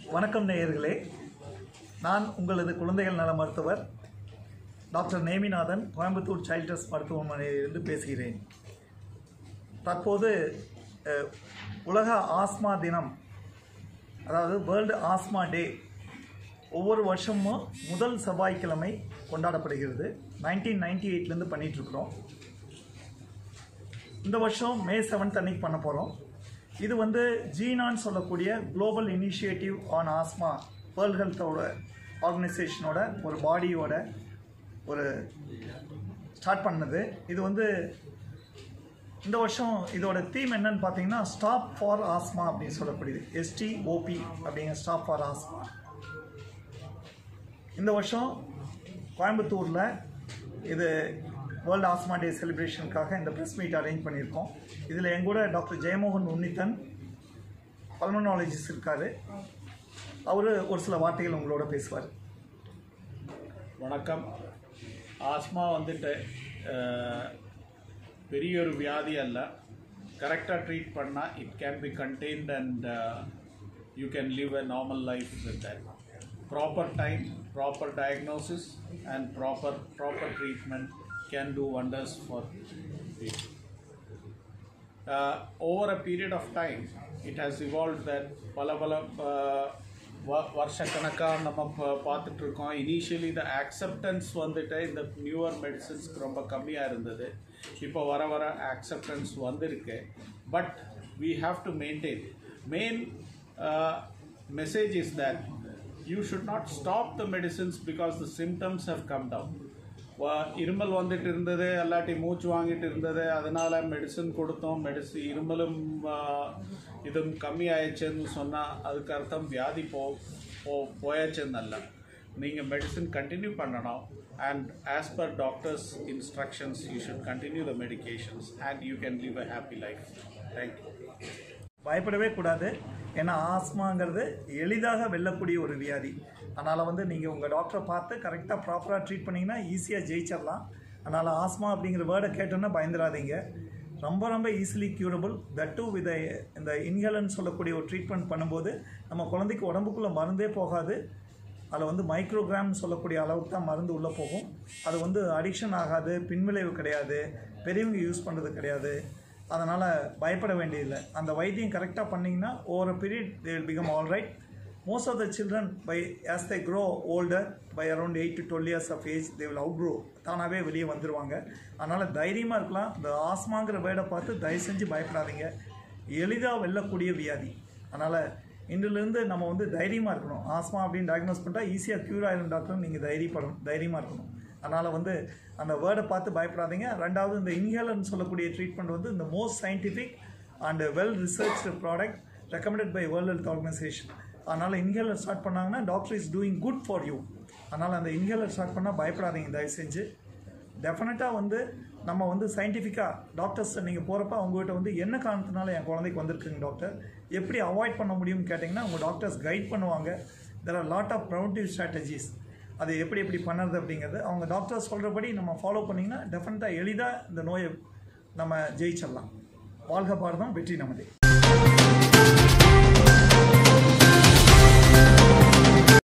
வணக்கம் நேயர்களே நான் உங்களது குழந்தைகள் நல மருத்துவர் doctor Neminathan Coimbatore child trust மருத்துவமனையிலிருந்து பேசுகிறேன் தற்போது அஹ், உலக ஆஸ்மா தினம் அதாவது வேர்ல்டு ஆஸ்மா டே ஒவ்வொரு வருஷமும் முதல் செவ்வாய்க்கிழமை கொண்டாடப்படுகிறது நைன்டீன் நைன்டி எயிட்லேருந்து பண்ணிகிட்ருக்குறோம் இந்த வருஷம் மே செவன்த் அன்னைக்கு பண்ண போகிறோம் இது வந்து ஜீனான்னு சொல்லக்கூடிய global initiative on asthma world ஹெல்த்தோட ஆர்கனைசேஷனோட ஒரு பாடியோட ஒரு ஸ்டார்ட் பண்ணது இது வந்து இந்த வருஷம் இதோட தீம் என்னன்னு பார்த்தீங்கன்னா ஸ்டாப் ஃபார் ஆஸ்மா அப்படின்னு சொல்லக்கூடியது எஸ்டிஓபி அப்படிங்கிற ஸ்டாப் ஃபார் ஆஸ்மா இந்த வருஷம் கோயம்புத்தூரில் இது வேர்ல்டு ஆஸ்மா டே செலிப்ரேஷனுக்காக இந்த ப்ரெஸ் மீட் அரேஞ்ச் பண்ணியிருக்கோம் இதில் என் கூட டாக்டர் ஜெயமோகன் உன்னித்தன் பல்மனாலஜிஸ்ட் இருக்கார் அவர் ஒரு சில வார்த்தைகள் உங்களோட பேசுவார் வணக்கம் ஆஸ்மா வந்துட்டு அஹ், பெரிய ஒரு வியாதி அல்ல கரெக்டாக ட்ரீட் பண்ணால் it can be contained and you can live a normal life with that proper time proper diagnosis and proper proper treatment can do wonders for people. uh, over a period of time, it has evolved that பல பல uh, வ- வருஷக்கணக்காக நம்ம ப- பார்த்துட்டு இருக்கோம் initially the acceptance வந்துட்டு இந்த newer மெடிசின்ஸ்க்கு ரொம்ப கம்மியாக இருந்தது இப்போ வர வர அக்செப்டன்ஸ் வந்திருக்கு but we have to maintain main uh, message is that you should not stop the medicines because the symptoms have come down வ- இருமல் வந்துட்டு இருந்தது அல்லாட்டி மூச்சு வாங்கிட்டு இருந்தது அதனால மெடிசன் கொடுத்தோம் மெடிசன் இருமலும் ஆ, இதுவும் கம்மி ஆயிடுச்சுன்னு சொன்னால் அதுக்கு அர்த்தம் வியாதி போ போ போயாச்சுன்னு அல்ல நீங்கள் மெடிசன் கண்டினியூ பண்ணணும் and as per doctor's instructions you should continue the medications and you can live a happy life thank you பயப்படவே கூடாது ஏன்னா ஆஸ்மாங்கிறது எளிதாக வெல்லக்கூடிய ஒரு வியாதி அதனால் வந்து நீங்கள் உங்கள் டாக்டரை பார்த்து கரெக்டாக ப்ராப்பராக ட்ரீட் பண்ணிங்கன்னா ஈஸியாக ஜெயிச்சிடலாம் அதனால் ஆஸ்மா அப்படிங்கிற வேர்டை கேட்டோன்னா பயந்துடாதீங்க ரொம்ப ரொம்ப easily curable that too with இந்த இன்ஹேலன்னு சொல்லக்கூடிய ஒரு ட்ரீட்மெண்ட் பண்ணும்போது நம்ம குழந்தைக்கு உடம்புக்குள்ளே மருந்தே போகாது அதில் வந்து மைக்ரோகிராம் சொல்லக்கூடிய அளவுக்கு தான் மருந்து உள்ளே போகும் அது வந்து அடிக்ஷன் ஆகாது பின்விளைவு கிடையாது பெரியவங்க யூஸ் பண்ணுறது கிடையாது அதனால் பயப்பட வேண்டியதில்லை அந்த வைத்தியம் கரெக்டாக பண்ணிங்கன்னா over period they will become all right most of the children by as they grow older by around eight to twelve years of age they will outgrow தானாகவே வெளியே வந்துடுவாங்க அதனால் தைரியமாக இருக்கலாம் இந்த ஆஸ்மாங்கிற வேர்டை பார்த்து தயவு செஞ்சு பயப்படாதீங்க எளிதாக வெல்லக்கூடிய வியாதி அதனால் இன்றிலிருந்து நம்ம வந்து தைரியமாக இருக்கணும் ஆஸ்மா அப்படின்னு டயக்னோஸ் பண்ணிட்டா ஈஸியாக க்யூர் ஆயிடும் டாக்டர் நீங்கள் தைரியப்படணும் தைரியமாக இருக்கணும் அதனால் வந்து அந்த வேர்டை பார்த்து பயப்படாதீங்க ரெண்டாவது இந்த இன்ஹேலர்னு சொல்லக்கூடிய ட்ரீட்மெண்ட் வந்து இந்த most scientific and well research product recommended by World Health Organization அதனால் இன்ஹேலர் ஸ்டார்ட் பண்ணாங்கன்னா doctor is doing good for you அதனால் அந்த இன்ஹேலர் ஸ்டார்ட் பண்ணால் பயப்படாதீங்க தயவு செஞ்சு டெஃபினட்டாக வந்து நம்ம வந்து சயின்டிஃபிக்காக டாக்டர்ஸ்ட்டை நீங்கள் போகிறப்ப அவங்ககிட்ட வந்து என்ன காரணத்தினால என் குழந்தைக்கு வந்திருக்குங்க டாக்டர் எப்படி அவாய்ட் பண்ண முடியும்னு கேட்டிங்கன்னா உங்கள் டாக்டர்ஸ் கைட் பண்ணுவாங்க there are lot of preventive strategies அது எப்படி எப்படி பண்ணுறது அப்படிங்கிறது அவங்க டாக்டர்ஸ் சொல்கிறபடி நம்ம ஃபாலோ பண்ணிங்கன்னா டெஃபினட்டாக எளிதாக இந்த நோயை நம்ம ஜெயிச்சிடலாம் வாழ்க பாரதம் வெற்றி நமதே